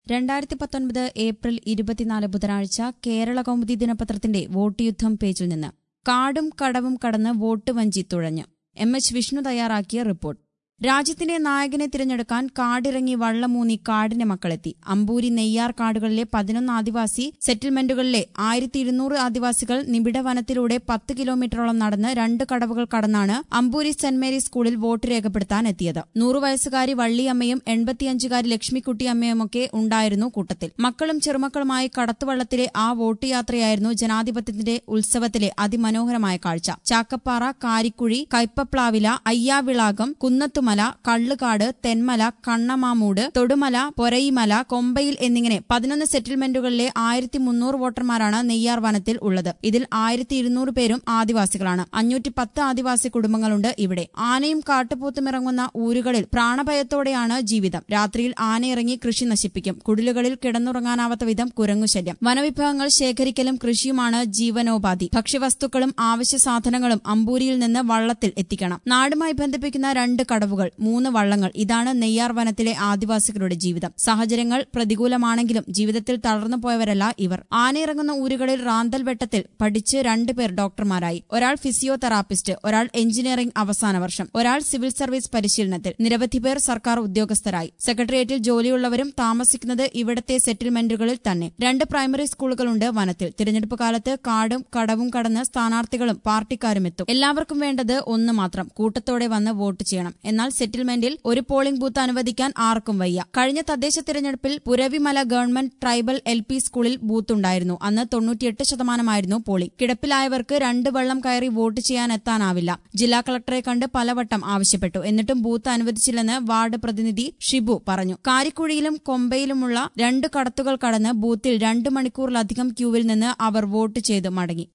രണ്ടായിരത്തി പത്തൊൻപത് ഏപ്രിൽ ഇരുപത്തിനാല് ബുധനാഴ്ച കേരള കൗമുദി ദിനപത്രത്തിന്റെ വോട്ട് യുദ്ധം പേജിൽ നിന്ന് കാടും കടവും കടന്ന് വോട്ട് വഞ്ചി തുഴഞ്ഞ് എം എച്ച് വിഷ്ണു തയ്യാറാക്കിയ റിപ്പോർട്ട് രാജ്യത്തിന്റെ നായകനെ തിരഞ്ഞെടുക്കാൻ കാടിറങ്ങി വള്ളമൂന്നി കാടിന്റെ മക്കളെത്തി അമ്പൂരി നെയ്യാർ കാടുകളിലെ പതിനൊന്ന് ആദിവാസി സെറ്റിൽമെന്റുകളിലെ ആയിരത്തി ഇരുന്നൂറ് ആദിവാസികൾ നിബിഡ വനത്തിലൂടെ പത്ത് കിലോമീറ്ററോളം നടന്ന് രണ്ട് കടവുകൾ കടന്നാണ് അമ്പൂരി സെന്റ് മേരീസ് സ്കൂളിൽ വോട്ട് രേഖപ്പെടുത്താൻ എത്തിയത് നൂറു വയസ്സുകാരി വള്ളിയമ്മയും എൺപത്തിയഞ്ചുകാരി ലക്ഷ്മിക്കുട്ടിയമ്മയുമൊക്കെ ഉണ്ടായിരുന്നു കൂട്ടത്തിൽ മക്കളും ചെറുമക്കളുമായി കടത്തുവള്ളത്തിലെ ആ വോട്ട് യാത്രയായിരുന്നു ജനാധിപത്യത്തിന്റെ ഉത്സവത്തിലെ അതിമനോഹരമായ കാഴ്ച ചാക്കപ്പാറ കാരിക്കുഴി കയ്പപ്ലാവില അയ്യാവിളാകം കുന്നത്തുമല കള്ളുകാട് തെന്മല കണ്ണമാമൂട് തൊടുമല പൊരയിമല കൊമ്പയിൽ എന്നിങ്ങനെ പതിനൊന്ന് സെറ്റിൽമെന്റുകളിലെ ആയിരത്തി മുന്നൂറ് വോട്ടർമാരാണ് നെയ്യാർ വനത്തിൽ ഉള്ളത് ഇതിൽ ആയിരത്തി ഇരുന്നൂറ് പേരും ആദിവാസികളാണ് അഞ്ഞൂറ്റി പത്ത് ആദിവാസി കുടുംബങ്ങളുണ്ട് ഇവിടെ ആനയും കാട്ടുപോത്തും ഇറങ്ങുന്ന ഊരുകളിൽ പ്രാണഭയത്തോടെയാണ് ജീവിതം രാത്രിയിൽ ആനയിറങ്ങി കൃഷി നശിപ്പിക്കും കുടിലുകളിൽ കിടന്നുറങ്ങാനാവാത്ത വിധം കുരങ്ങുശല്യം വനവിഭവങ്ങൾ ശേഖരിക്കലും കൃഷിയുമാണ് ജീവനോപാധി ഭക്ഷ്യവസ്തുക്കളും ആവശ്യ സാധനങ്ങളും അമ്പൂരിയിൽ നിന്ന് വള്ളത്തിൽ എത്തിക്കണം നാടുമായി ബന്ധിപ്പിക്കുന്ന രണ്ട് കടവുകൾ മൂന്ന് വള്ളങ്ങൾ ഇതാണ് നെയ്യാർ വനത്തിലെ ആദിവാസികളുടെ ജീവിതം സാഹചര്യങ്ങൾ പ്രതികൂലമാണെങ്കിലും ജീവിതത്തിൽ തളർന്നു പോയവരല്ല ഇവർ ആനയിറങ്ങുന്ന ഊരുകളിൽ റാന്തൽ വെട്ടത്തിൽ പഠിച്ച് രണ്ടുപേർ ഡോക്ടർമാരായി ഒരാൾ ഫിസിയോതെറാപ്പിസ്റ്റ് ഒരാൾ എഞ്ചിനീയറിംഗ് അവസാന വർഷം ഒരാൾ സിവിൽ സർവീസ് പരിശീലനത്തിൽ നിരവധി പേർ സർക്കാർ ഉദ്യോഗസ്ഥരായി സെക്രട്ടേറിയറ്റിൽ ജോലിയുള്ളവരും താമസിക്കുന്നത് ഇവിടത്തെ സെറ്റിൽമെന്റുകളിൽ തന്നെ രണ്ട് പ്രൈമറി സ്കൂളുകളുണ്ട് വനത്തിൽ തിരഞ്ഞെടുപ്പ് കാലത്ത് കാടും കടവും കടന്ന് സ്ഥാനാർത്ഥികളും പാർട്ടിക്കാരും എത്തും എല്ലാവർക്കും വേണ്ടത് ഒന്ന് മാത്രം കൂട്ടത്തോടെ വന്ന് വോട്ട് ചെയ്യണം എന്നാൽ സെറ്റിൽമെന്റിൽ ഒരു പോളിംഗ് ബൂത്ത് അനുവദിക്കാൻ ആർക്കും വയ്യ കഴിഞ്ഞ തദ്ദേശ തിരഞ്ഞെടുപ്പിൽ Puravimala government tribal L P സ്കൂളിൽ ബൂത്തുണ്ടായിരുന്നു അന്ന് തൊണ്ണൂറ്റിയെട്ട് ശതമാനമായിരുന്നു പോളിംഗ് കിടപ്പിലായവർക്ക് രണ്ട് വെള്ളം കയറി വോട്ട് ചെയ്യാൻ എത്താനാവില്ല ജില്ലാ കളക്ടറെ കണ്ട് പലവട്ടം ആവശ്യപ്പെട്ടു എന്നിട്ടും ബൂത്ത് അനുവദിച്ചില്ലെന്ന് വാർഡ് പ്രതിനിധി ഷിബു പറഞ്ഞു കാരിക്കുഴിയിലും കൊമ്പയിലുമുള്ള രണ്ട് കടത്തുകൾ കടന്ന് ബൂത്തിൽ രണ്ട് മണിക്കൂറിലധികം ക്യൂവിൽ നിന്ന് അവർ വോട്ട് ചെയ്ത് മടങ്ങി